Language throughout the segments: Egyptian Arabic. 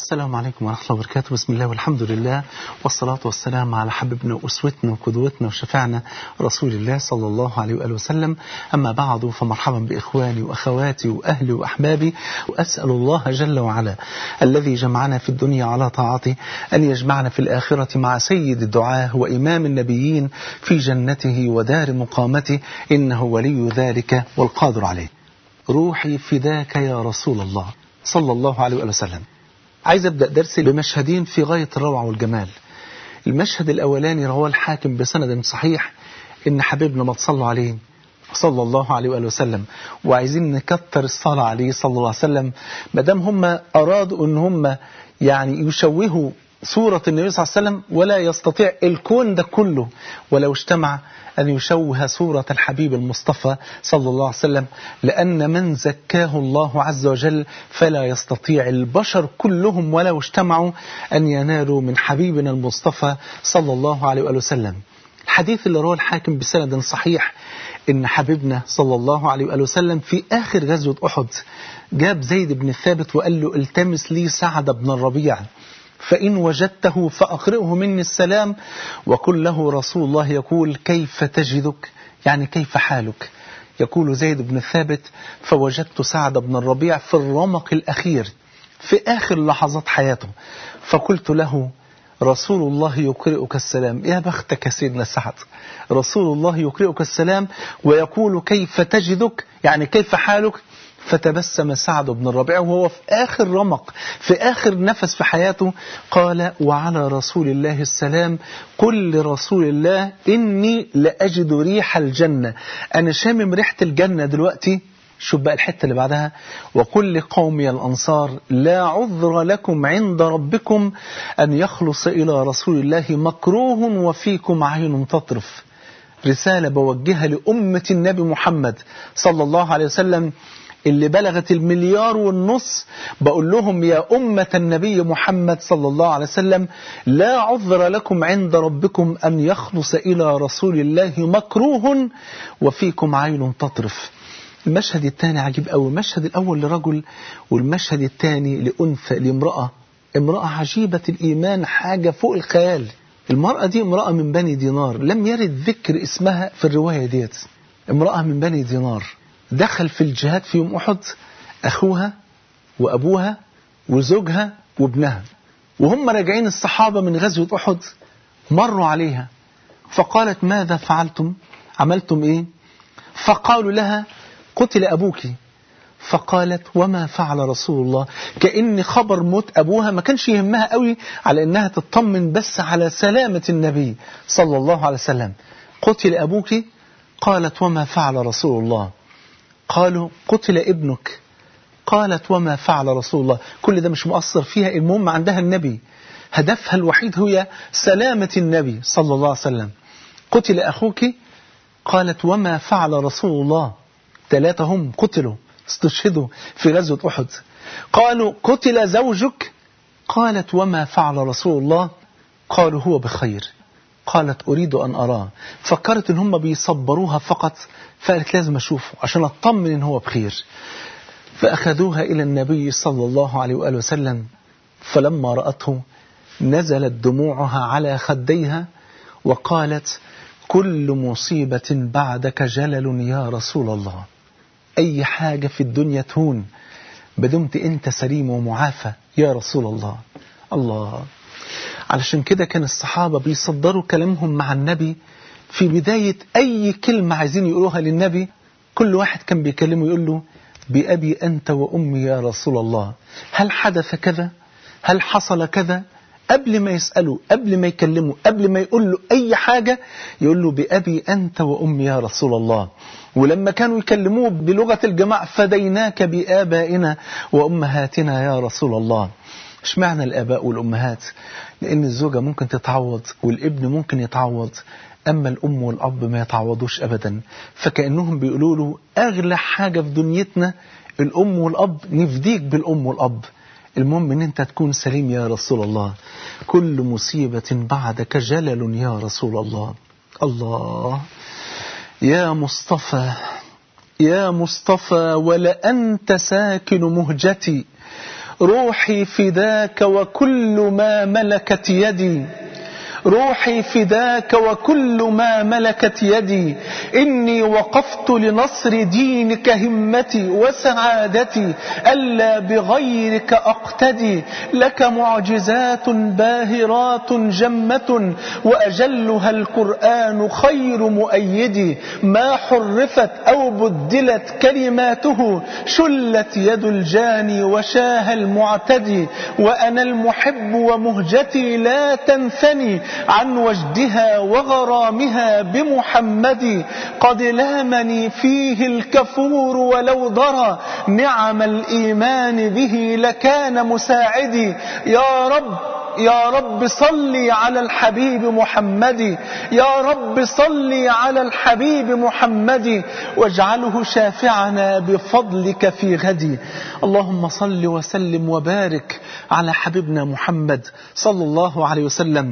السلام عليكم ورحمة الله وبركاته بسم الله والحمد لله والصلاة والسلام على حبيبنا وأسوتنا وقدوتنا وشفعنا رسول الله صلى الله عليه وآله وسلم أما بعد فمرحبا بإخواني وأخواتي وأهلي وأحبابي وأسأل الله جل وعلا الذي جمعنا في الدنيا على طاعته أن يجمعنا في الآخرة مع سيد الدعاة وإمام النبيين في جنته ودار مقامته إنه ولي ذلك والقادر عليه روحي فداك يا رسول الله صلى الله عليه وآله وسلم عايز أبدأ درسي بمشهدين في غاية الروعة والجمال المشهد الأولاني رواه الحاكم بسند صحيح إن حبيبنا ما تصلوا عليه صلى الله عليه وآله وسلم وعايزين نكتر الصلاة عليه صلى الله عليه وسلم مدام هم أرادوا أن هم يعني يشوهوا صورة النبي صلى الله عليه وسلم ولا يستطيع الكون ده كله ولو اجتمع أن يشوه صورة الحبيب المصطفى صلى الله عليه وسلم لأن من زكاه الله عز وجل فلا يستطيع البشر كلهم ولو اجتمعوا أن ينالوا من حبيبنا المصطفى صلى الله عليه وآله وسلم الحديث اللي رواه الحاكم بسند صحيح إن حبيبنا صلى الله عليه وآله وسلم في آخر غزوة أحد جاب زيد بن ثابت وقال له التمس لي سعد بن الربيع فإن وجدته فأقرئه مني السلام وقل له رسول الله يقول كيف تجدك يعني كيف حالك يقول زيد بن ثابت فوجدت سعد بن الربيع في الرمق الأخير في آخر لحظات حياته فقلت له رسول الله يقرئك السلام يا بختك سيدنا سعد رسول الله يقرئك السلام ويقول كيف تجدك يعني كيف حالك فتبسم سعد بن الربيع وهو في آخر رمق في آخر نفس في حياته قال وعلى رسول الله السلام قل لرسول الله إني لأجد ريح الجنة أنا شامم ريحة الجنة دلوقتي شوف بقى الحتة اللي بعدها وقل لقومي الأنصار لا عذر لكم عند ربكم أن يخلص إلى رسول الله مكروه وفيكم عين تطرف رسالة بوجهها لأمة النبي محمد صلى الله عليه وسلم اللي بلغت المليار والنص بقول لهم يا أمة النبي محمد صلى الله عليه وسلم لا عذر لكم عند ربكم أن يخلص إلى رسول الله مكروه وفيكم عين تطرف المشهد الثاني عجيب قوي المشهد الأول لرجل والمشهد الثاني لأنثى لامرأة امرأة عجيبة الإيمان حاجة فوق الخيال المرأة دي امرأة من بني دينار لم يرد ذكر اسمها في الرواية ديت امرأة من بني دينار دخل في الجهاد في يوم أحد أخوها وأبوها وزوجها وابنها وهم راجعين الصحابة من غزوة أحد مروا عليها فقالت ماذا فعلتم عملتم إيه فقالوا لها قتل أبوك فقالت وما فعل رسول الله كأن خبر موت أبوها ما كانش يهمها قوي على أنها تطمن بس على سلامة النبي صلى الله عليه وسلم قتل أبوك قالت وما فعل رسول الله قالوا قتل ابنك قالت وما فعل رسول الله كل ده مش مؤثر فيها المهم عندها النبي هدفها الوحيد هي سلامة النبي صلى الله عليه وسلم قتل أخوك قالت وما فعل رسول الله ثلاثة هم قتلوا استشهدوا في غزوة أحد قالوا قتل زوجك قالت وما فعل رسول الله قالوا هو بخير قالت أريد أن أراه فكرت إن هم بيصبروها فقط فقالت لازم أشوفه عشان أطمن إن هو بخير فأخذوها إلى النبي صلى الله عليه وآله وسلم فلما رأته نزلت دموعها على خديها وقالت كل مصيبة بعدك جلل يا رسول الله أي حاجة في الدنيا تهون بدمت أنت سليم ومعافى يا رسول الله الله علشان كده كان الصحابة بيصدروا كلامهم مع النبي في بداية أي كلمة عايزين يقولوها للنبي كل واحد كان بيكلمه يقول له بأبي أنت وأمي يا رسول الله هل حدث كذا هل حصل كذا قبل ما يسأله قبل ما يكلمه قبل ما يقول له أي حاجة يقول له بأبي أنت وأمي يا رسول الله ولما كانوا يكلموه بلغة الجماع فديناك بآبائنا وأمهاتنا يا رسول الله مش معنى الآباء والأمهات لأن الزوجة ممكن تتعوض والابن ممكن يتعوض أما الأم والأب ما يتعوضوش أبدا فكأنهم بيقولوا له أغلى حاجة في دنيتنا الأم والأب نفديك بالأم والأب المهم ان انت تكون سليم يا رسول الله كل مصيبة بعدك جلل يا رسول الله الله يا مصطفى يا مصطفى ولأنت ساكن مهجتي روحي فداك وكل ما ملكت يدي روحي فداك وكل ما ملكت يدي إني وقفت لنصر دينك همتي وسعادتي ألا بغيرك أقتدي لك معجزات باهرات جمة وأجلها القرآن خير مؤيد ما حرفت أو بدلت كلماته شلت يد الجاني وشاه المعتدي وأنا المحب ومهجتي لا تنثني عن وجدها وغرامها بمحمد قد لامني فيه الكفور ولو ضرى نعم الإيمان به لكان مساعدي يا رب يا رب صلي على الحبيب محمد يا رب صلي على الحبيب محمد واجعله شافعنا بفضلك في غدي اللهم صل وسلم وبارك على حبيبنا محمد صلى الله عليه وسلم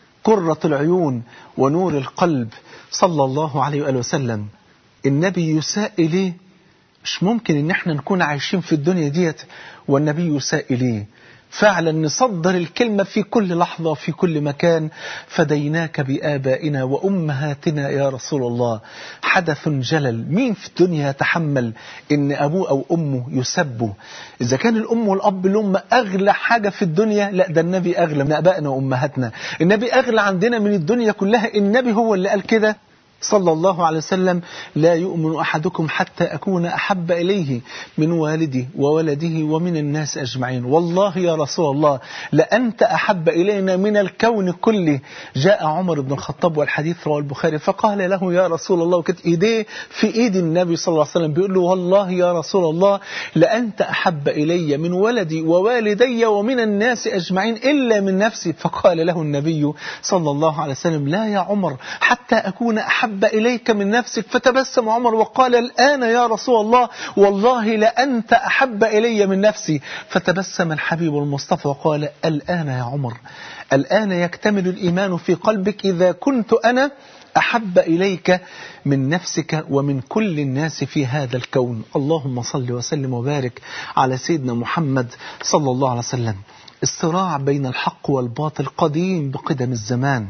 قرة العيون ونور القلب صلى الله عليه وآله وسلم النبي يساء إليه مش ممكن ان احنا نكون عايشين في الدنيا ديت والنبي يساء إليه فعلا نصدر الكلمة في كل لحظة في كل مكان فديناك بآبائنا وأمهاتنا يا رسول الله حدث جلل مين في الدنيا يتحمل إن أبوه أو أمه يسبوا إذا كان الأم والأب الأم أغلى حاجة في الدنيا لا ده النبي أغلى من أبائنا وأمهاتنا النبي أغلى عندنا من الدنيا كلها النبي هو اللي قال كده صلى الله عليه وسلم لا يؤمن أحدكم حتى أكون أحب إليه من والده وولده ومن الناس أجمعين والله يا رسول الله لأنت أحب إلينا من الكون كله جاء عمر بن الخطاب والحديث رواه البخاري فقال له يا رسول الله وكانت إيديه في إيد النبي صلى الله عليه وسلم بيقول له والله يا رسول الله لأنت أحب إلي من ولدي ووالدي ومن الناس أجمعين إلا من نفسي فقال له النبي صلى الله عليه وسلم لا يا عمر حتى أكون أحب أحب إليك من نفسك فتبسم عمر وقال الآن يا رسول الله والله لأنت أحب إلي من نفسي فتبسم الحبيب المصطفى وقال الآن يا عمر الآن يكتمل الإيمان في قلبك إذا كنت أنا أحب إليك من نفسك ومن كل الناس في هذا الكون اللهم صل وسلم وبارك على سيدنا محمد صلى الله عليه وسلم الصراع بين الحق والباطل قديم بقدم الزمان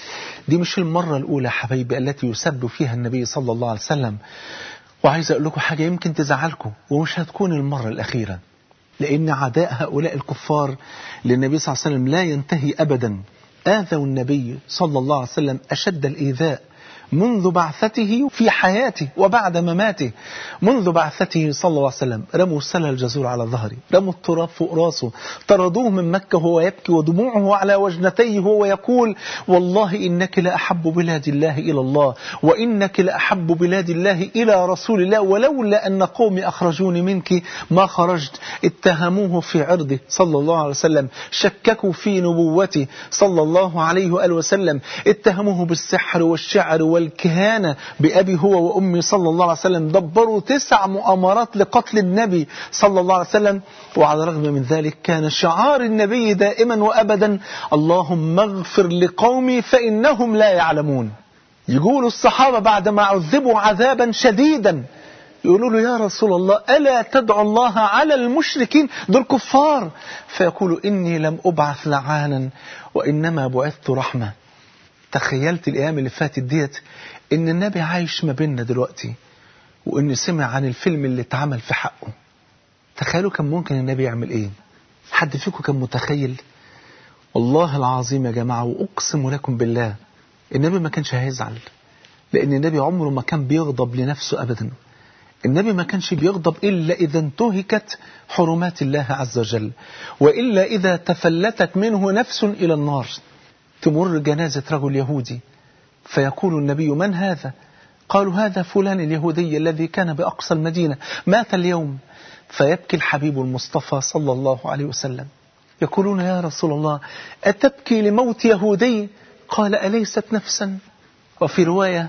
دي مش المرة الأولى حبايبي التي يسب فيها النبي صلى الله عليه وسلم وعايز أقول لكم حاجة يمكن تزعلكم ومش هتكون المرة الأخيرة لأن عداء هؤلاء الكفار للنبي صلى الله عليه وسلم لا ينتهي أبدا آذوا النبي صلى الله عليه وسلم أشد الإيذاء منذ بعثته في حياته وبعد مماته منذ بعثته صلى الله عليه وسلم رموا السلة الجزور على ظهره رموا التراب فوق راسه طردوه من مكة وهو يبكي ودموعه على وجنتيه وهو يقول والله إنك لأحب بلاد الله إلى الله وإنك لأحب بلاد الله إلى رسول الله ولولا أن قومي أخرجوني منك ما خرجت اتهموه في عرضه صلى الله عليه وسلم شككوا في نبوته صلى الله عليه وآله وسلم اتهموه بالسحر والشعر والكهانة بأبي هو وأمي صلى الله عليه وسلم دبروا تسع مؤامرات لقتل النبي صلى الله عليه وسلم وعلى الرغم من ذلك كان شعار النبي دائما وأبدا اللهم اغفر لقومي فإنهم لا يعلمون يقول الصحابة بعدما عذبوا عذابا شديدا يقولوا له يا رسول الله ألا تدعو الله على المشركين دول كفار فيقول إني لم أبعث لعانا وإنما بعثت رحمة تخيلت الأيام اللي فاتت ديت إن النبي عايش ما بيننا دلوقتي وإن سمع عن الفيلم اللي اتعمل في حقه تخيلوا كان ممكن النبي يعمل إيه حد فيكم كان متخيل والله العظيم يا جماعة وأقسم لكم بالله النبي ما كانش هيزعل لأن النبي عمره ما كان بيغضب لنفسه أبدا النبي ما كانش بيغضب إلا إذا انتهكت حرمات الله عز وجل وإلا إذا تفلتت منه نفس إلى النار تمر جنازة رجل يهودي فيقول النبي من هذا قالوا هذا فلان اليهودي الذي كان بأقصى المدينة مات اليوم فيبكي الحبيب المصطفى صلى الله عليه وسلم يقولون يا رسول الله أتبكي لموت يهودي قال أليست نفسا وفي رواية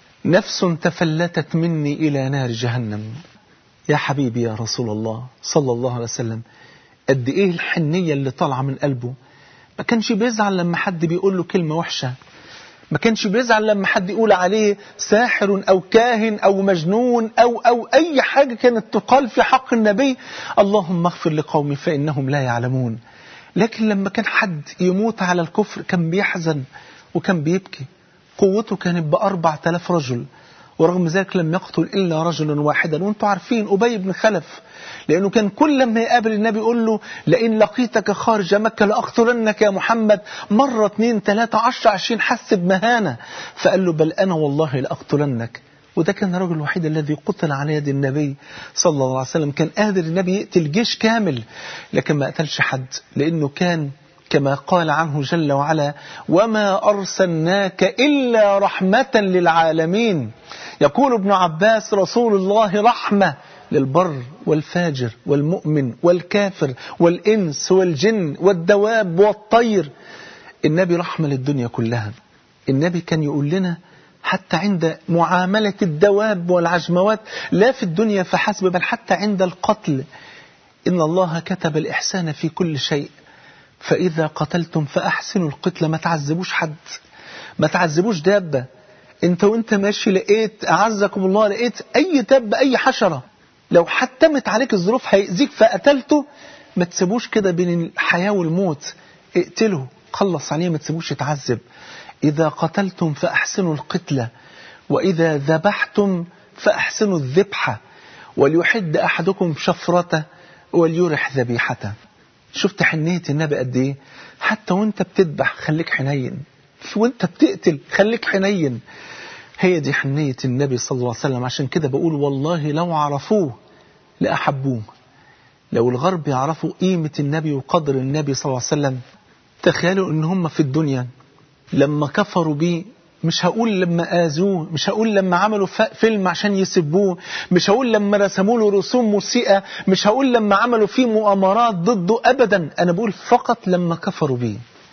نفس تفلتت مني إلى نار جهنم يا حبيبي يا رسول الله صلى الله عليه وسلم قد إيه الحنية اللي طالعة من قلبه ما كانش بيزعل لما حد بيقول له كلمة وحشة ما كانش بيزعل لما حد يقول عليه ساحر أو كاهن أو مجنون أو, أو أي حاجة كانت تقال في حق النبي اللهم اغفر لقومي فإنهم لا يعلمون لكن لما كان حد يموت على الكفر كان بيحزن وكان بيبكي قوته كانت بأربع تلاف رجل ورغم ذلك لم يقتل إلا رجلا واحدا وانتم عارفين أبي بن خلف لأنه كان كل لما يقابل النبي يقول له لئن لقيتك خارج مكة لأقتلنك يا محمد مرة اثنين ثلاثة عشر عشرين حس بمهانة فقال له بل أنا والله لأقتلنك وده كان الرجل الوحيد الذي قتل على يد النبي صلى الله عليه وسلم كان قادر النبي يقتل جيش كامل لكن ما قتلش حد لأنه كان كما قال عنه جل وعلا وما أرسلناك إلا رحمة للعالمين يقول ابن عباس رسول الله رحمة للبر والفاجر والمؤمن والكافر والإنس والجن والدواب والطير النبي رحمة للدنيا كلها النبي كان يقول لنا حتى عند معاملة الدواب والعجموات لا في الدنيا فحسب بل حتى عند القتل إن الله كتب الإحسان في كل شيء فإذا قتلتم فأحسنوا القتل ما تعذبوش حد ما تعذبوش دابة انت وانت ماشي لقيت أعزكم الله لقيت أي دابة أي حشرة لو حتمت عليك الظروف هيأذيك فقتلته ما تسيبوش كده بين الحياة والموت اقتله خلص عليه ما تسيبوش يتعذب إذا قتلتم فأحسنوا القتلة وإذا ذبحتم فأحسنوا الذبحة وليحد أحدكم شفرته وليرح ذبيحته شفت حنية النبي قد ايه حتى وانت بتذبح خليك حنين وانت بتقتل خليك حنين هي دي حنية النبي صلى الله عليه وسلم عشان كده بقول والله لو عرفوه لأحبوه لو الغرب يعرفوا قيمة النبي وقدر النبي صلى الله عليه وسلم تخيلوا ان هم في الدنيا لما كفروا بيه مش هقول لما آذوه مش هقول لما عملوا فيلم عشان يسبوه مش هقول لما رسموا له رسوم مسيئة مش هقول لما عملوا فيه مؤامرات ضده أبدا أنا بقول فقط لما كفروا بيه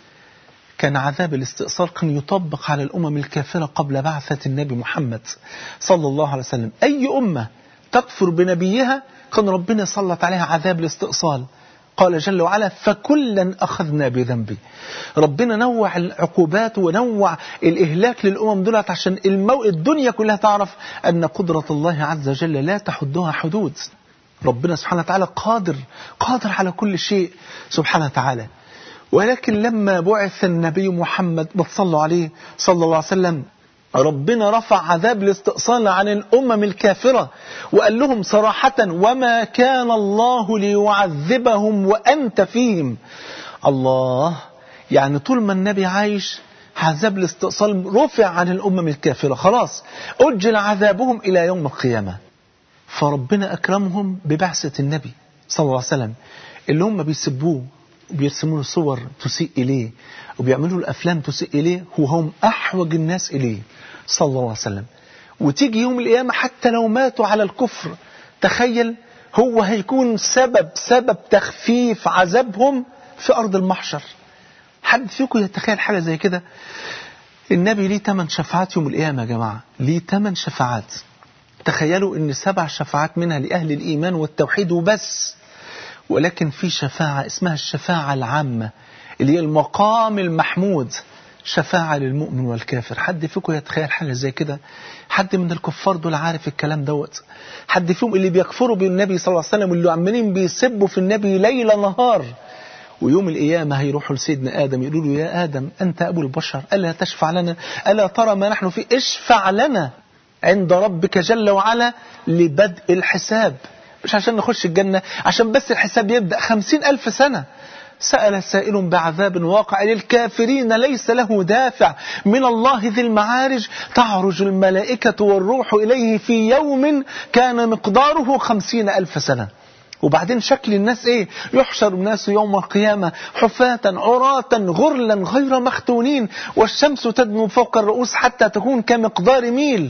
كان عذاب الاستئصال كان يطبق على الأمم الكافرة قبل بعثة النبي محمد صلى الله عليه وسلم أي أمة تكفر بنبيها كان ربنا سلط عليها عذاب الاستئصال قال جل وعلا فكلا أخذنا بذنبه ربنا نوع العقوبات ونوع الإهلاك للأمم دولت عشان المو... الدنيا كلها تعرف أن قدرة الله عز وجل لا تحدها حدود ربنا سبحانه وتعالى قادر قادر على كل شيء سبحانه وتعالى ولكن لما بعث النبي محمد صلى عليه صلى الله عليه وسلم ربنا رفع عذاب الاستئصال عن الأمم الكافرة وقال لهم صراحة وما كان الله ليعذبهم وأنت فيهم الله يعني طول ما النبي عايش عذاب الاستئصال رفع عن الأمم الكافرة خلاص أجل عذابهم إلى يوم القيامة فربنا أكرمهم ببعثة النبي صلى الله عليه وسلم اللي هم بيسبوه وبيرسموا له صور تسيء إليه وبيعملوا له أفلام تسيء إليه وهم أحوج الناس إليه صلى الله عليه وسلم وتيجي يوم القيامة حتى لو ماتوا على الكفر تخيل هو هيكون سبب سبب تخفيف عذابهم في أرض المحشر حد فيكم يتخيل حاجة زي كده النبي ليه ثمان شفاعات يوم القيامة يا جماعة ليه ثمان شفاعات تخيلوا ان سبع شفاعات منها لأهل الإيمان والتوحيد وبس ولكن في شفاعة اسمها الشفاعة العامة اللي هي المقام المحمود شفاعة للمؤمن والكافر حد فيكم يتخيل حاجة زي كده حد من الكفار دول عارف الكلام دوت حد فيهم اللي بيكفروا بالنبي صلى الله عليه وسلم واللي عمالين بيسبوا في النبي ليل نهار ويوم القيامة هيروحوا لسيدنا آدم يقولوا له يا آدم أنت أبو البشر ألا تشفع لنا ألا ترى ما نحن فيه اشفع لنا عند ربك جل وعلا لبدء الحساب مش عشان نخش الجنة عشان بس الحساب يبدأ خمسين ألف سنة سأل سائل بعذاب واقع للكافرين ليس له دافع من الله ذي المعارج تعرج الملائكة والروح إليه في يوم كان مقداره خمسين ألف سنة وبعدين شكل الناس ايه يحشر الناس يوم القيامة حفاة عراة غرلا غير مختونين والشمس تدنو فوق الرؤوس حتى تكون كمقدار ميل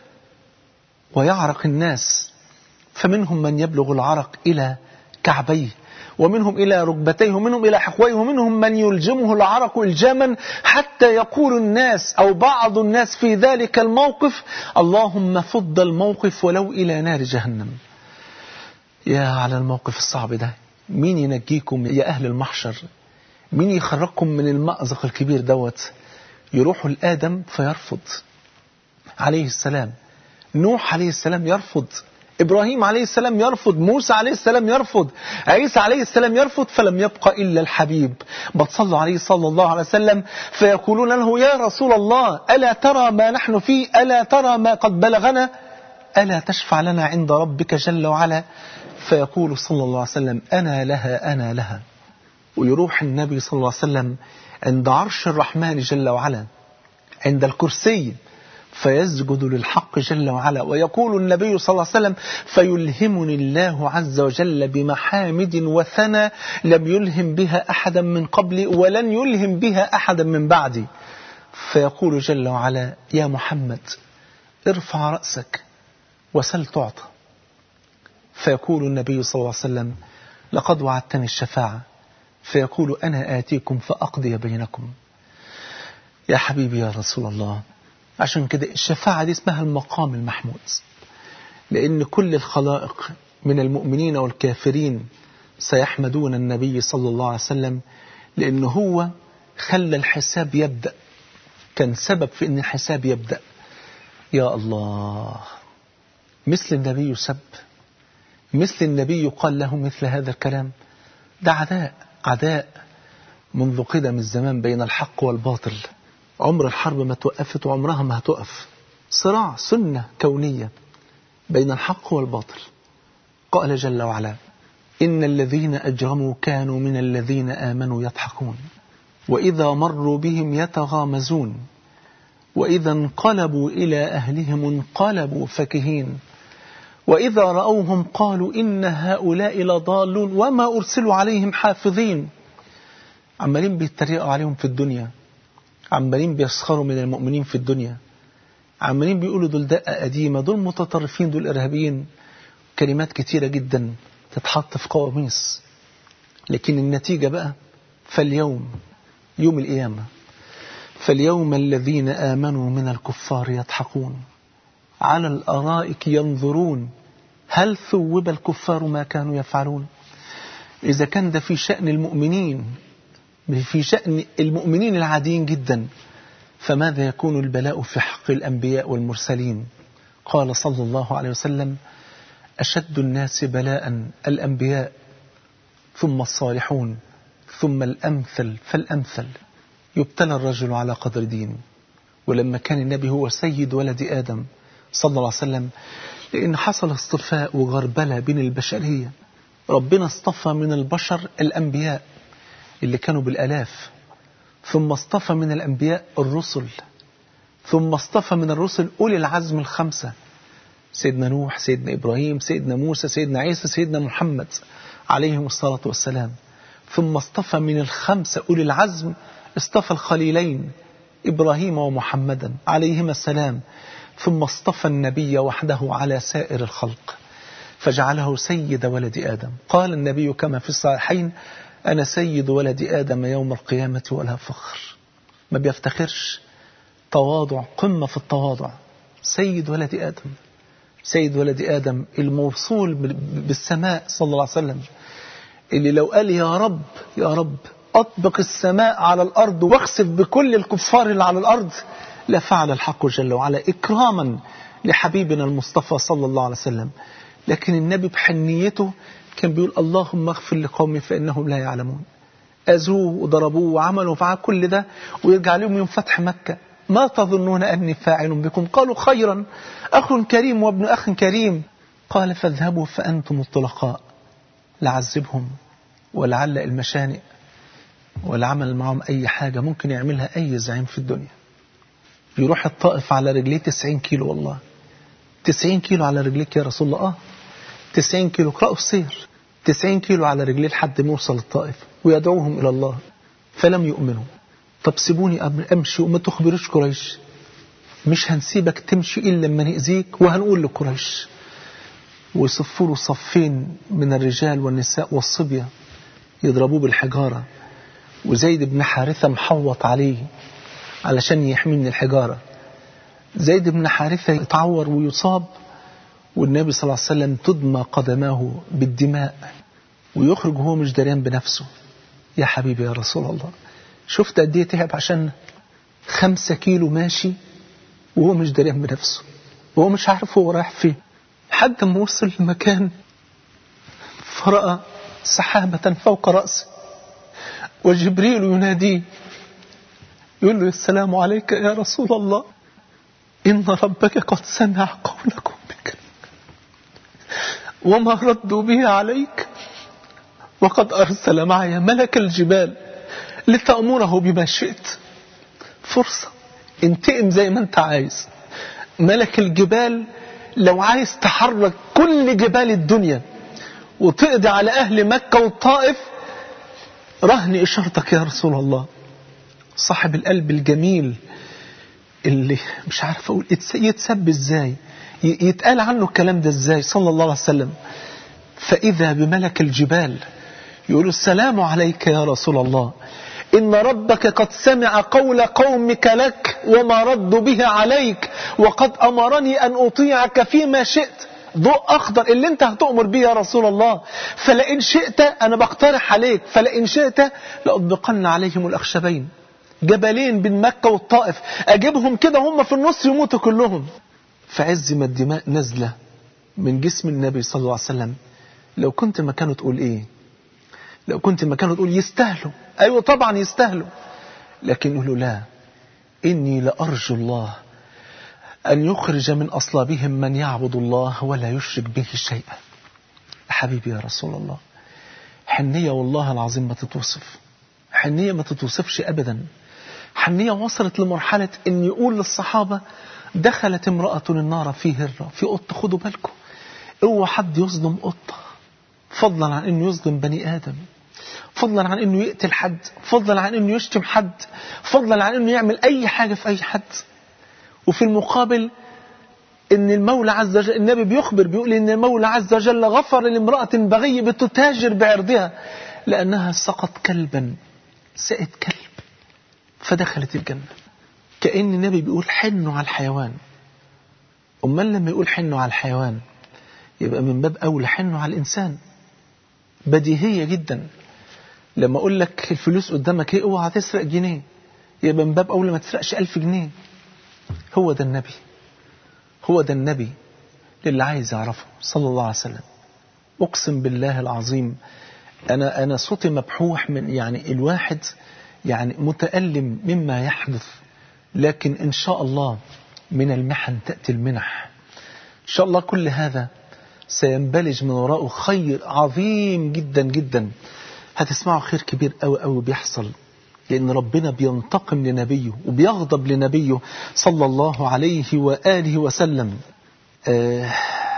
ويعرق الناس فمنهم من يبلغ العرق إلى كعبيه ومنهم إلى ركبتيه ومنهم إلى حقويه ومنهم من يلجمه العرق إلجاما حتى يقول الناس أو بعض الناس في ذلك الموقف اللهم فض الموقف ولو إلى نار جهنم يا على الموقف الصعب ده مين ينجيكم يا أهل المحشر مين يخرجكم من المأزق الكبير دوت يروحوا لآدم فيرفض عليه السلام نوح عليه السلام يرفض إبراهيم عليه السلام يرفض موسى عليه السلام يرفض عيسى عليه السلام يرفض فلم يبقى إلا الحبيب بتصلوا عليه صلى الله عليه وسلم فيقولون له يا رسول الله ألا ترى ما نحن فيه ألا ترى ما قد بلغنا ألا تشفع لنا عند ربك جل وعلا فيقول صلى الله عليه وسلم أنا لها أنا لها ويروح النبي صلى الله عليه وسلم عند عرش الرحمن جل وعلا عند الكرسي فيسجد للحق جل وعلا ويقول النبي صلى الله عليه وسلم فيلهمني الله عز وجل بمحامد وثنى لم يلهم بها أحدا من قبلي ولن يلهم بها أحدا من بعدي فيقول جل وعلا يا محمد ارفع رأسك وسل تعطى فيقول النبي صلى الله عليه وسلم لقد وعدتني الشفاعة فيقول أنا آتيكم فأقضي بينكم يا حبيبي يا رسول الله عشان كده الشفاعة دي اسمها المقام المحمود لأن كل الخلائق من المؤمنين والكافرين سيحمدون النبي صلى الله عليه وسلم لأن هو خلى الحساب يبدأ كان سبب في أن الحساب يبدأ يا الله مثل النبي سب مثل النبي قال له مثل هذا الكلام ده عداء عداء منذ قدم الزمان بين الحق والباطل عمر الحرب ما توقفت وعمرها ما هتقف صراع سنة كونية بين الحق والباطل قال جل وعلا إن الذين أجرموا كانوا من الذين آمنوا يضحكون وإذا مروا بهم يتغامزون وإذا انقلبوا إلى أهلهم انقلبوا فكهين وإذا رأوهم قالوا إن هؤلاء لضالون وما أرسلوا عليهم حافظين عمالين بيتريقوا عليهم في الدنيا عمالين بيسخروا من المؤمنين في الدنيا عمالين بيقولوا دول دقة قديمة دول متطرفين دول إرهابيين كلمات كتيرة جدا تتحط في قواميس لكن النتيجة بقى فاليوم يوم القيامة فاليوم الذين آمنوا من الكفار يضحكون على الأرائك ينظرون هل ثوب الكفار ما كانوا يفعلون إذا كان ده في شأن المؤمنين في شأن المؤمنين العاديين جدا فماذا يكون البلاء في حق الأنبياء والمرسلين قال صلى الله عليه وسلم أشد الناس بلاء الأنبياء ثم الصالحون ثم الأمثل فالأمثل يبتلى الرجل على قدر دين ولما كان النبي هو سيد ولد آدم صلى الله عليه وسلم لأن حصل اصطفاء وغربلة بين البشرية ربنا اصطفى من البشر الأنبياء اللي كانوا بالألاف ثم اصطفى من الأنبياء الرسل ثم اصطفى من الرسل أولي العزم الخمسة سيدنا نوح سيدنا إبراهيم سيدنا موسى سيدنا عيسى سيدنا محمد عليهم الصلاة والسلام ثم اصطفى من الخمسة أولي العزم اصطفى الخليلين إبراهيم ومحمدا عليهما السلام ثم اصطفى النبي وحده على سائر الخلق فجعله سيد ولد آدم قال النبي كما في الصحيحين أنا سيد ولد آدم يوم القيامة ولا فخر ما بيفتخرش تواضع قمة في التواضع سيد ولد آدم سيد ولد آدم الموصول بالسماء صلى الله عليه وسلم اللي لو قال يا رب يا رب أطبق السماء على الأرض واخسف بكل الكفار اللي على الأرض لفعل الحق جل وعلا إكراما لحبيبنا المصطفى صلى الله عليه وسلم لكن النبي بحنيته كان بيقول اللهم اغفر لقومي فإنهم لا يعلمون أذوه وضربوه وعملوا معاه كل ده ويرجع لهم يوم فتح مكة ما تظنون أني فاعل بكم قالوا خيرا أخ كريم وابن أخ كريم قال فاذهبوا فأنتم الطلقاء لعذبهم ولعل المشانئ والعمل معهم أي حاجة ممكن يعملها أي زعيم في الدنيا يروح الطائف على رجليه 90 كيلو والله 90 كيلو على رجليك يا رسول الله آه 90 كيلو اقرأوا السير 90 كيلو على رجليه لحد ما يوصل الطائف ويدعوهم إلى الله فلم يؤمنوا طب سيبوني أمشي وما تخبروش قريش مش هنسيبك تمشي إلا لما نأذيك وهنقول لقريش ويصفروا صفين من الرجال والنساء والصبية يضربوه بالحجارة وزيد بن حارثة محوط عليه علشان يحمي من الحجارة زيد بن حارثة يتعور ويصاب والنبي صلى الله عليه وسلم تدمى قدماه بالدماء ويخرج هو مش دريان بنفسه يا حبيبي يا رسول الله شفت قد ايه تعب عشان خمسة كيلو ماشي وهو مش دريان بنفسه وهو مش عارف هو رايح فين حد ما وصل لمكان فرأى سحابة فوق رأسه وجبريل يناديه يقول له السلام عليك يا رسول الله إن ربك قد سمع قولكم بك وما ردوا به عليك وقد أرسل معي ملك الجبال لتأمره بما شئت فرصة انتقم زي ما انت عايز ملك الجبال لو عايز تحرك كل جبال الدنيا وتقضي على أهل مكة والطائف رهن إشارتك يا رسول الله صاحب القلب الجميل اللي مش عارف أقول يتسب إزاي يتقال عنه الكلام ده إزاي صلى الله عليه وسلم فإذا بملك الجبال يقول السلام عليك يا رسول الله إن ربك قد سمع قول قومك لك وما ردوا به عليك وقد أمرني أن أطيعك فيما شئت ضوء أخضر اللي انت هتؤمر به يا رسول الله فلئن شئت أنا بقترح عليك فلئن شئت لأطبقن عليهم الأخشبين جبلين بين مكة والطائف أجيبهم كده هم في النص يموتوا كلهم في عز ما الدماء نزلة من جسم النبي صلى الله عليه وسلم لو كنت مكانه تقول إيه لو كنت مكانه تقول يستاهلوا أيوة طبعا يستاهلوا لكن يقولوا لا إني لأرجو الله أن يخرج من أصلابهم من يعبد الله ولا يشرك به شيئا حبيبي يا رسول الله حنية والله العظيم ما تتوصف حنية ما تتوصفش أبدا حنية وصلت لمرحلة أن يقول للصحابة دخلت امرأة النار في هرة في قطة خدوا بالكم اوعى حد يظلم قطة فضلا عن أنه يظلم بني آدم فضلا عن أنه يقتل حد فضلا عن أنه يشتم حد فضلا عن أنه يعمل أي حاجة في أي حد وفي المقابل ان المولى عز وجل النبي بيخبر بيقول ان المولى عز وجل غفر لامرأة بغي بتتاجر بعرضها لأنها سقط كلبا سقت كلب فدخلت الجنة كأن النبي بيقول حنوا على الحيوان أمال لما يقول حنوا على الحيوان يبقى من باب أولى حنوا على الإنسان بديهية جدا لما أقول لك الفلوس قدامك ايه اوعى تسرق جنيه يبقى من باب أولى ما تسرقش ألف جنيه هو ده النبي هو ده النبي اللي عايز يعرفه صلى الله عليه وسلم أقسم بالله العظيم أنا أنا صوتي مبحوح من يعني الواحد يعني متألم مما يحدث لكن إن شاء الله من المحن تأتي المنح إن شاء الله كل هذا سينبلج من وراءه خير عظيم جدا جدا هتسمعوا خير كبير قوي قوي بيحصل لأن ربنا بينتقم لنبيه وبيغضب لنبيه صلى الله عليه وآله وسلم آه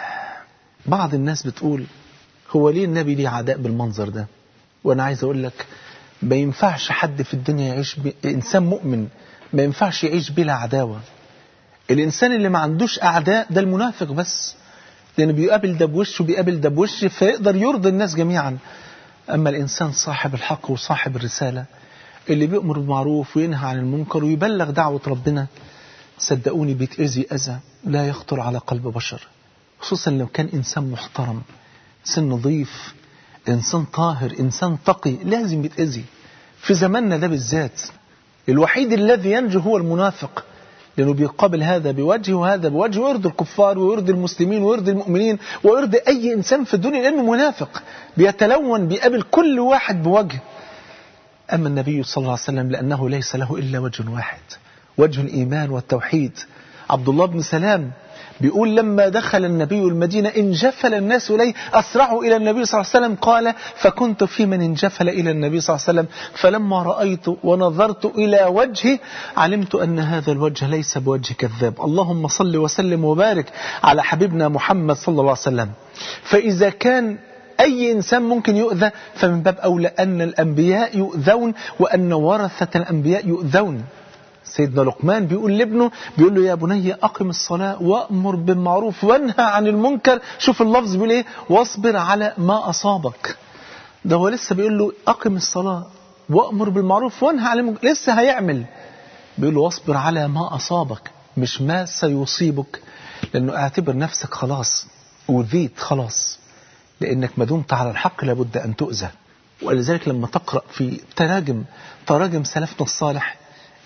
بعض الناس بتقول هو ليه النبي ليه عداء بالمنظر ده وأنا عايز أقول لك ما ينفعش حد في الدنيا يعيش ب... إنسان مؤمن ما ينفعش يعيش بلا عداوة الإنسان اللي ما عندوش أعداء ده المنافق بس لأنه بيقابل ده بوش وبيقابل ده بوش فيقدر يرضي الناس جميعا أما الإنسان صاحب الحق وصاحب الرسالة اللي بيأمر بالمعروف وينهى عن المنكر ويبلغ دعوة ربنا صدقوني بيتأذي أذى لا يخطر على قلب بشر خصوصا لو كان إنسان محترم إنسان نظيف إنسان طاهر إنسان تقي لازم يتأذي في زماننا ده بالذات الوحيد الذي ينجو هو المنافق لأنه بيقابل هذا بوجه وهذا بوجه ويرضي الكفار ويرضي المسلمين ويرضي المؤمنين ويرضي أي إنسان في الدنيا لأنه منافق بيتلون بيقابل كل واحد بوجه أما النبي صلى الله عليه وسلم لأنه ليس له إلا وجه واحد وجه الإيمان والتوحيد عبد الله بن سلام بيقول لما دخل النبي المدينة انجفل الناس إليه أسرعوا إلى النبي صلى الله عليه وسلم قال فكنت في من انجفل إلى النبي صلى الله عليه وسلم فلما رأيت ونظرت إلى وجهه علمت أن هذا الوجه ليس بوجه كذاب اللهم صل وسلم وبارك على حبيبنا محمد صلى الله عليه وسلم فإذا كان أي إنسان ممكن يؤذى فمن باب أولى أن الأنبياء يؤذون وأن ورثة الأنبياء يؤذون سيدنا لقمان بيقول لابنه بيقول له يا بني أقم الصلاة وأمر بالمعروف وانهى عن المنكر شوف اللفظ بيقول إيه واصبر على ما أصابك ده هو لسه بيقول له أقم الصلاة وأمر بالمعروف وانهى عن المنكر لسه هيعمل بيقول له واصبر على ما أصابك مش ما سيصيبك لأنه اعتبر نفسك خلاص وذيت خلاص لأنك ما دمت على الحق لابد أن تؤذى ولذلك لما تقرأ في تراجم تراجم سلفنا الصالح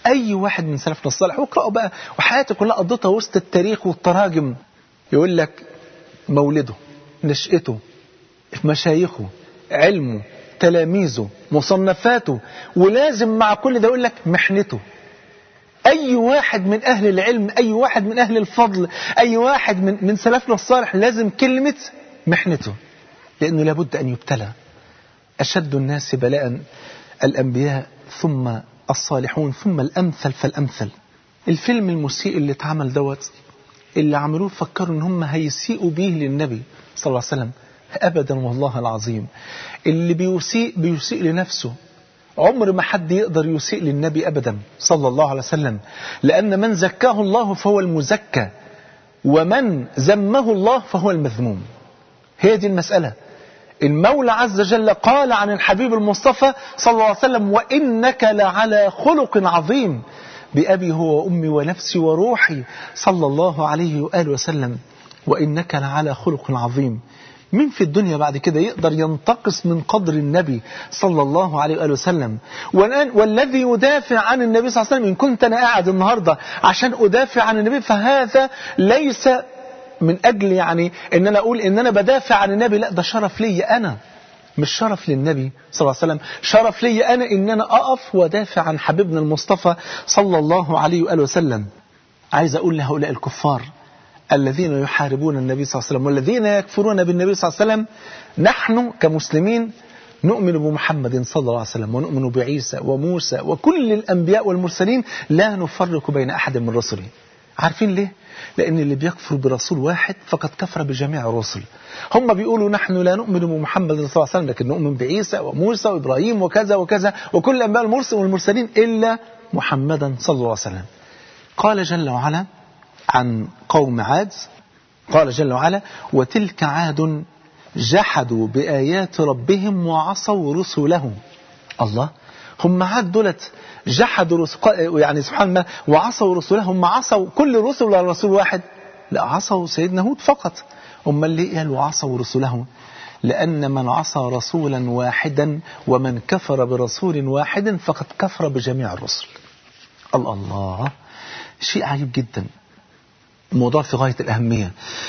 أي واحد من سلفنا الصالح واقرأوا بقى وحياتي كلها قضيتها وسط التاريخ والتراجم يقول لك مولده نشأته مشايخه علمه تلاميذه مصنفاته ولازم مع كل ده يقول لك محنته أي واحد من أهل العلم أي واحد من أهل الفضل أي واحد من, من سلفنا الصالح لازم كلمة محنته لأنه لابد أن يبتلى أشد الناس بلاء الأنبياء ثم الصالحون ثم الأمثل فالأمثل الفيلم المسيء اللي اتعمل دوت اللي عملوه فكروا ان هم هيسيئوا بيه للنبي صلى الله عليه وسلم ابدا والله العظيم اللي بيسيء بيسيء لنفسه عمر ما حد يقدر يسيء للنبي ابدا صلى الله عليه وسلم لان من زكاه الله فهو المزكى ومن ذمه الله فهو المذموم هي دي المسألة المولى عز وجل قال عن الحبيب المصطفى صلى الله عليه وسلم وإنك لعلى خلق عظيم بأبي هو وأمي ونفسي وروحي صلى الله عليه وآله وسلم وإنك لعلى خلق عظيم مين في الدنيا بعد كده يقدر ينتقص من قدر النبي صلى الله عليه وآله وسلم والآن والذي يدافع عن النبي صلى الله عليه وسلم إن كنت أنا قاعد النهاردة عشان أدافع عن النبي فهذا ليس من أجل يعني إن أنا أقول إن أنا بدافع عن النبي لا ده شرف لي أنا مش شرف للنبي صلى الله عليه وسلم شرف لي أنا إن أنا أقف ودافع عن حبيبنا المصطفى صلى الله عليه وآله وسلم عايز أقول لهؤلاء الكفار الذين يحاربون النبي صلى الله عليه وسلم والذين يكفرون بالنبي صلى الله عليه وسلم نحن كمسلمين نؤمن بمحمد صلى الله عليه وسلم ونؤمن بعيسى وموسى وكل الأنبياء والمرسلين لا نفرق بين أحد من رسله عارفين ليه؟ لأن اللي بيكفر برسول واحد فقد كفر بجميع الرسل هم بيقولوا نحن لا نؤمن بمحمد صلى الله عليه وسلم لكن نؤمن بعيسى وموسى وإبراهيم وكذا وكذا وكل الأنبياء المرسل والمرسلين إلا محمدا صلى الله عليه وسلم قال جل وعلا عن قوم عاد قال جل وعلا وتلك عاد جحدوا بآيات ربهم وعصوا رسله الله هم عاد دولت جحدوا رسل يعني سبحان الله وعصوا رسله هم عصوا كل الرسل ولا رسول واحد لا عصوا سيدنا هود فقط هم اللي قالوا عصوا رسله لأن من عصى رسولا واحدا ومن كفر برسول واحد فقد كفر بجميع الرسل الله الله شيء عجيب جدا الموضوع في غاية الأهمية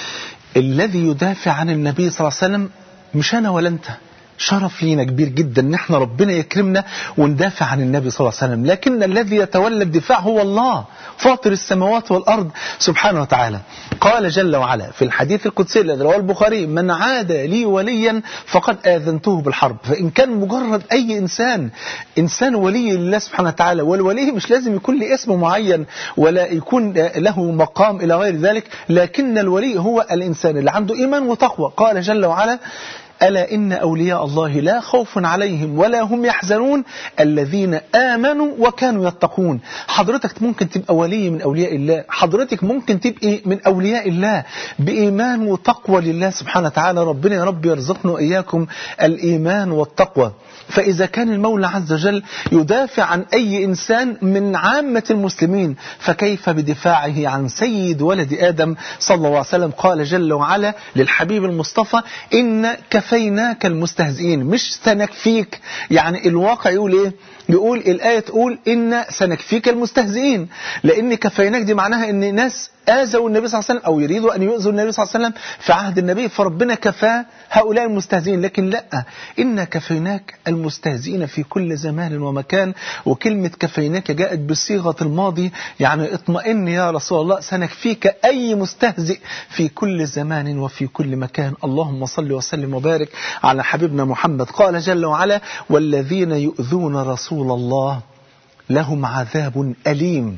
الذي يدافع عن النبي صلى الله عليه وسلم مش أنا ولا أنت شرف لينا كبير جدا ان احنا ربنا يكرمنا وندافع عن النبي صلى الله عليه وسلم لكن الذي يتولى الدفاع هو الله فاطر السماوات والارض سبحانه وتعالى قال جل وعلا في الحديث القدسي الذي رواه البخاري من عاد لي وليا فقد اذنته بالحرب فان كان مجرد اي انسان انسان ولي لله سبحانه وتعالى والولي مش لازم يكون له اسم معين ولا يكون له مقام الى غير ذلك لكن الولي هو الانسان اللي عنده ايمان وتقوى قال جل وعلا ألا إن أولياء الله لا خوف عليهم ولا هم يحزنون الذين آمنوا وكانوا يتقون حضرتك ممكن تبقى ولي من أولياء الله حضرتك ممكن تبقى من أولياء الله بإيمان وتقوى لله سبحانه وتعالى ربنا يا رب يرزقنا وإياكم الإيمان والتقوى فإذا كان المولى عز وجل يدافع عن أي إنسان من عامة المسلمين فكيف بدفاعه عن سيد ولد آدم صلى الله عليه وسلم قال جل وعلا للحبيب المصطفى إن كفيناك المستهزئين مش سنكفيك يعني الواقع يقول إيه يقول الآية تقول إن سنكفيك المستهزئين لأن كفيناك دي معناها إن ناس آذوا النبي صلى الله عليه وسلم أو يريدوا أن يؤذوا النبي صلى الله عليه وسلم في عهد النبي فربنا كفاه هؤلاء المستهزئين لكن لا إن كفيناك المستهزئين في كل زمان ومكان وكلمة كفيناك جاءت بصيغة الماضي يعني اطمئن يا رسول الله سنكفيك أي مستهزئ في كل زمان وفي كل مكان اللهم صل وسلم وبارك على حبيبنا محمد قال جل وعلا والذين يؤذون رسول الله لهم عذاب أليم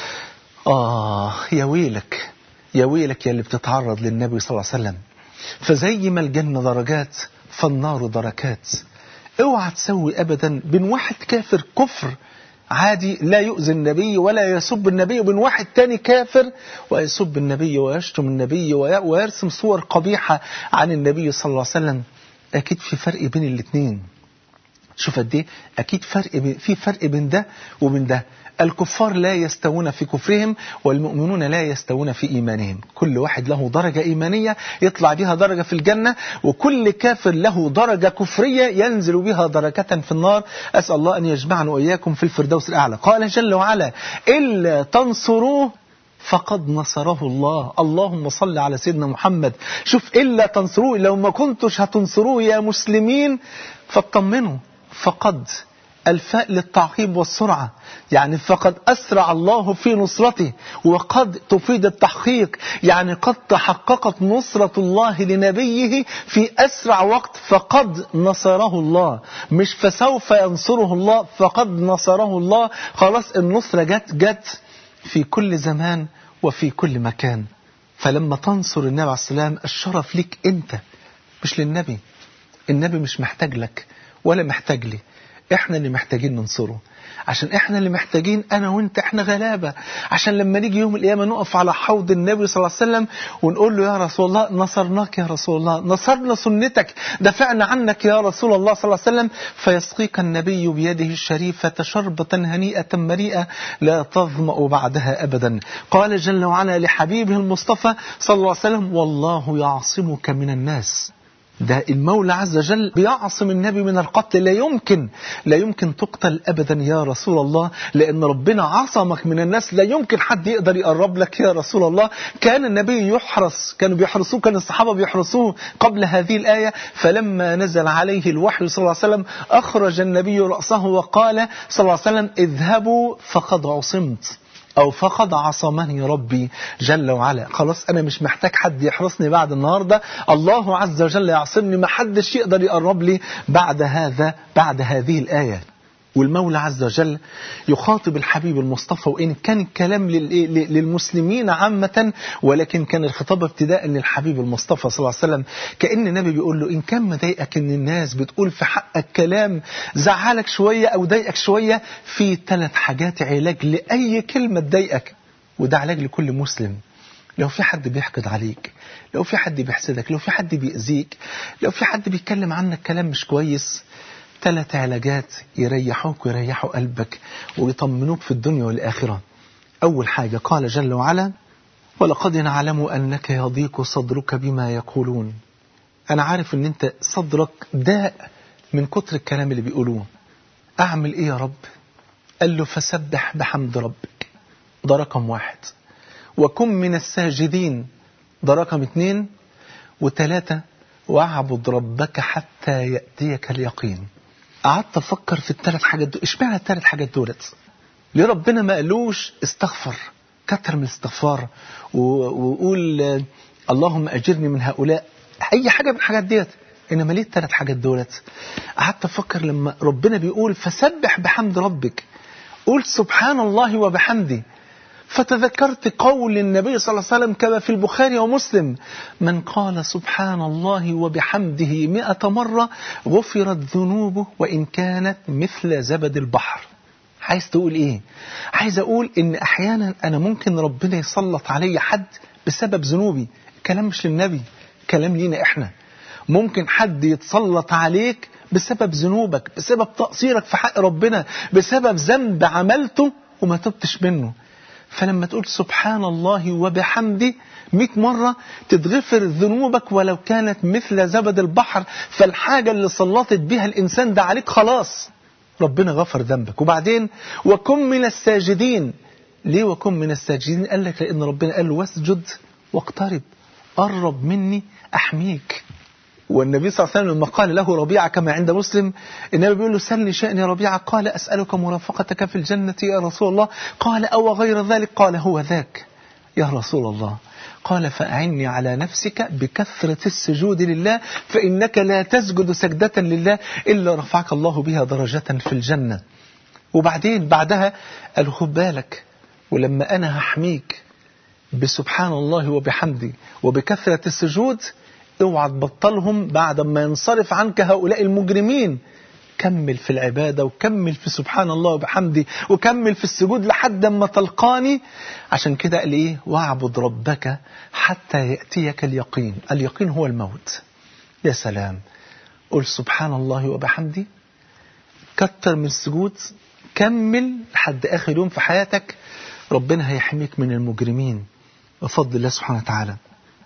آه يا ويلك يا ويلك يا اللي بتتعرض للنبي صلى الله عليه وسلم فزي ما الجنة درجات فالنار دركات اوعى تسوي أبدا بين واحد كافر كفر عادي لا يؤذي النبي ولا يسب النبي وبين واحد تاني كافر ويسب النبي ويشتم النبي ويرسم صور قبيحة عن النبي صلى الله عليه وسلم أكيد في فرق بين الاثنين شوف قد ايه اكيد فرق بي في فرق بين ده وبين ده الكفار لا يستوون في كفرهم والمؤمنون لا يستوون في إيمانهم كل واحد له درجة إيمانية يطلع بها درجة في الجنة وكل كافر له درجة كفرية ينزل بها درجة في النار أسأل الله أن يجمعنا وإياكم في الفردوس الأعلى قال جل وعلا إلا تنصروه فقد نصره الله اللهم صل على سيدنا محمد شوف إلا تنصروه لو ما كنتش هتنصروه يا مسلمين فاطمنوا فقد الفاء للتعقيب والسرعة يعني فقد أسرع الله في نصرته وقد تفيد التحقيق يعني قد تحققت نصرة الله لنبيه في أسرع وقت فقد نصره الله مش فسوف ينصره الله فقد نصره الله خلاص النصرة جت جت في كل زمان وفي كل مكان فلما تنصر النبي عليه السلام الشرف ليك انت مش للنبي النبي مش محتاج لك ولا محتاج لي احنا اللي محتاجين ننصره عشان احنا اللي محتاجين انا وانت احنا غلابة عشان لما نيجي يوم القيامة نقف على حوض النبي صلى الله عليه وسلم ونقول له يا رسول الله نصرناك يا رسول الله نصرنا سنتك دفعنا عنك يا رسول الله صلى الله عليه وسلم فيسقيك النبي بيده الشريفة شربة هنيئة مريئة لا تظمأ بعدها أبدا قال جل وعلا لحبيبه المصطفى صلى الله عليه وسلم والله يعصمك من الناس ده المولى عز وجل بيعصم النبي من القتل لا يمكن لا يمكن تقتل أبدا يا رسول الله لأن ربنا عصمك من الناس لا يمكن حد يقدر يقرب لك يا رسول الله كان النبي يحرس كانوا بيحرسوه كان الصحابة بيحرسوه قبل هذه الآية فلما نزل عليه الوحي صلى الله عليه وسلم أخرج النبي رأسه وقال صلى الله عليه وسلم اذهبوا فقد عصمت أو فقد عصمني ربي جل وعلا خلاص أنا مش محتاج حد يحرسني بعد النهاردة الله عز وجل يعصمني ما حدش يقدر يقرب لي بعد هذا بعد هذه الآية والمولى عز وجل يخاطب الحبيب المصطفى وإن كان الكلام للمسلمين عامة ولكن كان الخطاب ابتداء للحبيب المصطفى صلى الله عليه وسلم كأن النبي بيقول له إن كان مضايقك إن الناس بتقول في حقك كلام زعلك شوية أو ضايقك شوية في ثلاث حاجات علاج لأي كلمة تضايقك وده علاج لكل مسلم لو في حد بيحقد عليك لو في حد بيحسدك لو في حد بيأذيك لو في حد بيتكلم عنك كلام مش كويس ثلاث علاجات يريحوك ويريحوا قلبك ويطمنوك في الدنيا والآخرة أول حاجة قال جل وعلا ولقد نعلم أنك يضيق صدرك بما يقولون أنا عارف أن أنت صدرك داء من كتر الكلام اللي بيقولوه أعمل إيه يا رب قال له فسبح بحمد ربك ده رقم واحد وكن من الساجدين ده رقم اتنين وتلاتة واعبد ربك حتى يأتيك اليقين قعدت افكر في الثلاث حاجات دول اشمعنى الثلاث حاجات دولت ليه ربنا ما قالوش استغفر كتر من الاستغفار وقول اللهم اجرني من هؤلاء اي حاجه من الحاجات ديت انما ليه الثلاث حاجات دولت قعدت افكر لما ربنا بيقول فسبح بحمد ربك قول سبحان الله وبحمده فتذكرت قول النبي صلى الله عليه وسلم كما في البخاري ومسلم من قال سبحان الله وبحمده مئة مرة غفرت ذنوبه وإن كانت مثل زبد البحر عايز تقول إيه عايز أقول إن أحيانا أنا ممكن ربنا يسلط علي حد بسبب ذنوبي كلام مش للنبي كلام لينا إحنا ممكن حد يتسلط عليك بسبب ذنوبك بسبب تقصيرك في حق ربنا بسبب ذنب عملته وما تبتش منه فلما تقول سبحان الله وبحمده مئة مرة تتغفر ذنوبك ولو كانت مثل زبد البحر فالحاجة اللي سلطت بها الإنسان ده عليك خلاص ربنا غفر ذنبك وبعدين وكن من الساجدين ليه وكن من الساجدين قال لك لأن ربنا قال له واسجد واقترب قرب مني أحميك والنبي صلى الله عليه وسلم لما قال له ربيعة كما عند مسلم النبي بيقول له سلني شأني ربيعة قال أسألك مرافقتك في الجنة يا رسول الله قال أو غير ذلك قال هو ذاك يا رسول الله قال فأعني على نفسك بكثرة السجود لله فإنك لا تسجد سجدة لله إلا رفعك الله بها درجة في الجنة وبعدين بعدها قال خد بالك ولما أنا هحميك بسبحان الله وبحمدي وبكثرة السجود اوعى تبطلهم بعد ما ينصرف عنك هؤلاء المجرمين كمل في العبادة وكمل في سبحان الله وبحمده وكمل في السجود لحد ما تلقاني عشان كده قال ايه واعبد ربك حتى يأتيك اليقين اليقين هو الموت يا سلام قل سبحان الله وبحمده كتر من السجود كمل لحد آخر يوم في حياتك ربنا هيحميك من المجرمين بفضل الله سبحانه وتعالى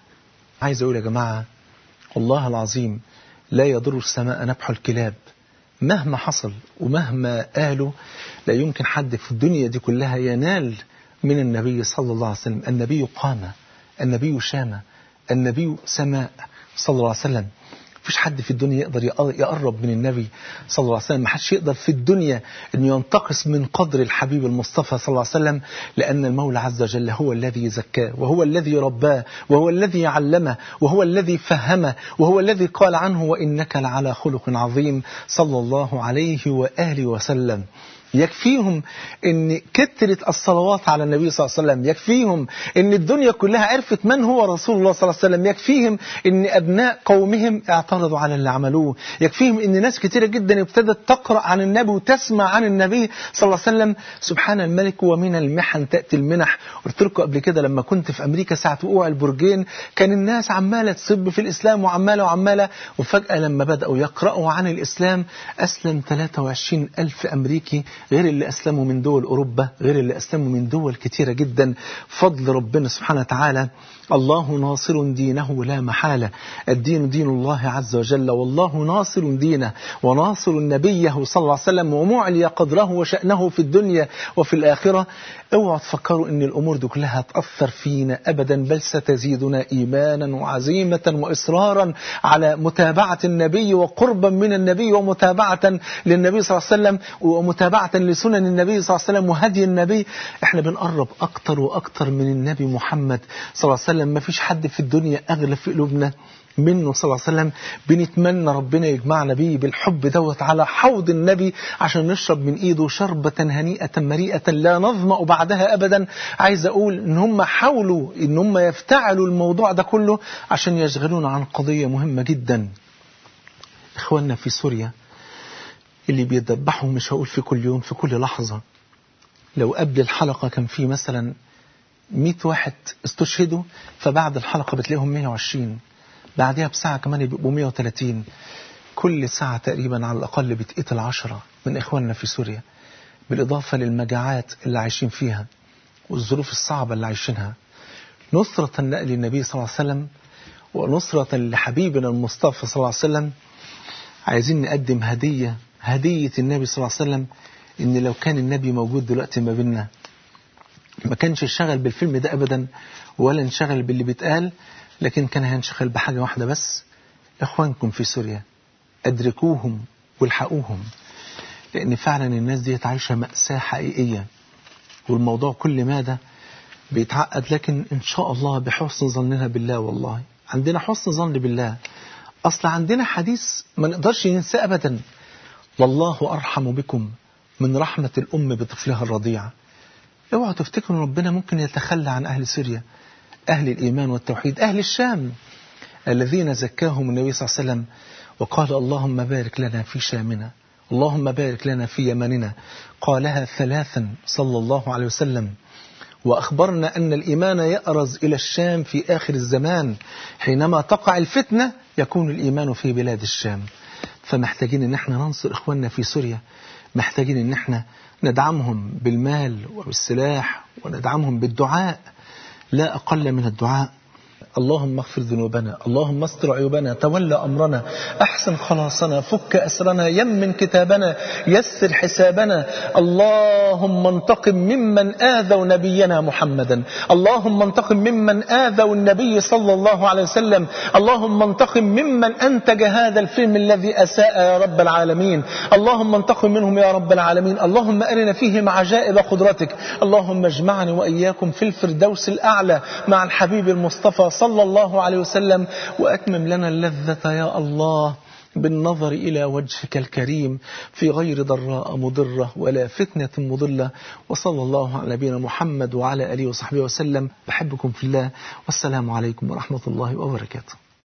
عايز أقول يا جماعة والله العظيم لا يضر السماء نبح الكلاب مهما حصل ومهما قالوا لا يمكن حد في الدنيا دي كلها ينال من النبي صلى الله عليه وسلم النبي قام النبي شام النبي سماء صلى الله عليه وسلم مفيش حد في الدنيا يقدر يقرب من النبي صلى الله عليه وسلم ما حدش يقدر في الدنيا أن ينتقص من قدر الحبيب المصطفى صلى الله عليه وسلم لأن المولى عز وجل هو الذي زكاه وهو الذي رباه وهو الذي علمه وهو الذي فهمه وهو الذي قال عنه وإنك لعلى خلق عظيم صلى الله عليه وآله وسلم يكفيهم ان كترة الصلوات على النبي صلى الله عليه وسلم يكفيهم ان الدنيا كلها عرفت من هو رسول الله صلى الله عليه وسلم يكفيهم ان ابناء قومهم اعترضوا على اللي عملوه يكفيهم ان ناس كتيرة جدا ابتدت تقرأ عن النبي وتسمع عن النبي صلى الله عليه وسلم سبحان الملك ومن المحن تأتي المنح قلت لكم قبل كده لما كنت في امريكا ساعة وقوع البرجين كان الناس عمالة تصب في الاسلام وعمالة وعمالة وفجأة لما بدأوا يقرأوا عن الاسلام اسلم 23 الف امريكي غير اللي أسلموا من دول أوروبا غير اللي أسلموا من دول كتيرة جدا فضل ربنا سبحانه وتعالى الله ناصر دينه لا محالة الدين دين الله عز وجل والله ناصر دينه وناصر نبيه صلى الله عليه وسلم ومعلي قدره وشأنه في الدنيا وفي الآخرة اوعوا تفكروا ان الأمور دي كلها تأثر فينا أبدا بل ستزيدنا إيمانا وعزيمة وإصرارا على متابعة النبي وقربا من النبي ومتابعة للنبي صلى الله عليه وسلم ومتابعة لسنن النبي صلى الله عليه وسلم وهدي النبي احنا بنقرب أكتر وأكتر من النبي محمد صلى الله عليه وسلم ما فيش حد في الدنيا أغلى في قلوبنا منه صلى الله عليه وسلم بنتمنى ربنا يجمعنا بيه بالحب دوت على حوض النبي عشان نشرب من ايده شربة هنيئة مريئة لا نظمأ بعدها ابدا عايز اقول ان هم حاولوا ان هم يفتعلوا الموضوع ده كله عشان يشغلونا عن قضية مهمة جدا اخواننا في سوريا اللي بيدبحوا مش هقول في كل يوم في كل لحظة لو قبل الحلقة كان في مثلا 100 واحد استشهدوا فبعد الحلقة بتلاقيهم 120 بعدها بساعة كمان بيبقوا 130 كل ساعة تقريبا على الأقل بتقتل عشرة من إخواننا في سوريا بالإضافة للمجاعات اللي عايشين فيها والظروف الصعبة اللي عايشينها نصرة للنبي صلى الله عليه وسلم ونصرة لحبيبنا المصطفى صلى الله عليه وسلم عايزين نقدم هدية هدية النبي صلى الله عليه وسلم إن لو كان النبي موجود دلوقتي ما بيننا ما كانش انشغل بالفيلم ده أبدا ولا انشغل باللي بيتقال لكن كان هينشغل بحاجة واحدة بس إخوانكم في سوريا أدركوهم والحقوهم لأن فعلا الناس دي عايشة مأساة حقيقية والموضوع كل ماذا بيتعقد لكن إن شاء الله بحسن ظننا بالله والله عندنا حسن ظن بالله أصل عندنا حديث ما نقدرش ننساه أبدا والله أرحم بكم من رحمة الأم بطفلها الرضيع اوعوا تفتكروا ربنا ممكن يتخلى عن أهل سوريا أهل الإيمان والتوحيد أهل الشام الذين زكاهم النبي صلى الله عليه وسلم وقال اللهم بارك لنا في شامنا اللهم بارك لنا في يمننا قالها ثلاثا صلى الله عليه وسلم وأخبرنا أن الإيمان يأرز إلى الشام في آخر الزمان حينما تقع الفتنة يكون الإيمان في بلاد الشام فمحتاجين أن احنا ننصر إخواننا في سوريا محتاجين أن احنا ندعمهم بالمال وبالسلاح وندعمهم بالدعاء لا أقل من الدعاء اللهم اغفر ذنوبنا اللهم استر عيوبنا تولى أمرنا أحسن خلاصنا فك أسرنا يمن كتابنا يسر حسابنا اللهم انتقم ممن آذوا نبينا محمدا اللهم انتقم ممن آذوا النبي صلى الله عليه وسلم اللهم انتقم ممن أنتج هذا الفيلم الذي أساء يا رب العالمين اللهم انتقم منهم يا رب العالمين اللهم أرنا فيهم عجائب قدرتك اللهم اجمعني وإياكم في الفردوس الأعلى مع الحبيب المصطفى صلى الله عليه وسلم وأتمم لنا اللذة يا الله بالنظر إلى وجهك الكريم في غير ضراء مضرة ولا فتنة مضلة وصلى الله على نبينا محمد وعلى آله وصحبه وسلم بحبكم في الله والسلام عليكم ورحمة الله وبركاته